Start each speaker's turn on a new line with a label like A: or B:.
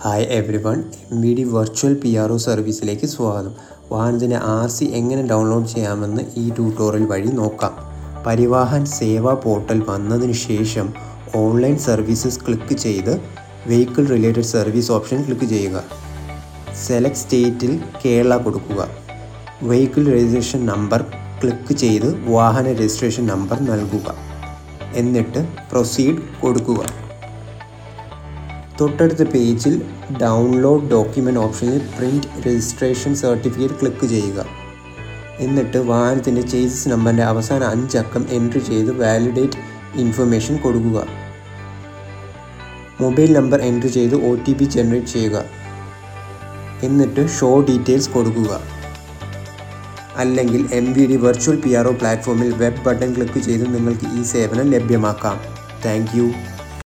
A: hi everyone M V D virtual P R O സർവീസിലേക്ക് സ്വാഗതം വാഹനത്തിൻ്റെ R C എങ്ങനെ ഡൗൺലോഡ് ചെയ്യാമെന്ന് ഈ ട്യൂട്ടോറിയൽ വഴി നോക്കാം പരിവാഹൻ സേവാ പോർട്ടൽ വന്നതിന് ശേഷം ഓൺലൈൻ സർവീസസ് ക്ലിക്ക് ചെയ്ത് vehicle related service option click ചെയ്യുക സെലക്ട് സ്റ്റേറ്റിൽ കേരള കൊടുക്കുക വെഹിക്കിൾ രജിസ്ട്രേഷൻ നമ്പർ ക്ലിക്ക് ചെയ്ത് വാഹന രജിസ്ട്രേഷൻ നമ്പർ നൽകുക എന്നിട്ട് പ്രൊസീഡ് കൊടുക്കുക തൊട്ടടുത്ത പേജിൽ ഡൗൺലോഡ് ഡോക്യുമെൻ്റ് ഓപ്ഷനിൽ പ്രിൻറ്റ് രജിസ്ട്രേഷൻ സർട്ടിഫിക്കറ്റ് ക്ലിക്ക് ചെയ്യുക എന്നിട്ട് വാഹനത്തിൻ്റെ ചേസസ് നമ്പറിൻ്റെ അവസാന അഞ്ചക്കം എൻട്രി ചെയ്ത് വാലിഡേറ്റ് ഇൻഫർമേഷൻ കൊടുക്കുക മൊബൈൽ നമ്പർ എൻട്രി ചെയ്ത് ഒ ടി പി ജനറേറ്റ് ചെയ്യുക എന്നിട്ട് ഷോ ഡീറ്റെയിൽസ് കൊടുക്കുക അല്ലെങ്കിൽ M V D virtual P R O പ്ലാറ്റ്ഫോമിൽ വെബ് ബട്ടൺ ക്ലിക്ക് ചെയ്ത് നിങ്ങൾക്ക് ഈ സേവനം ലഭ്യമാക്കാം താങ്ക് യു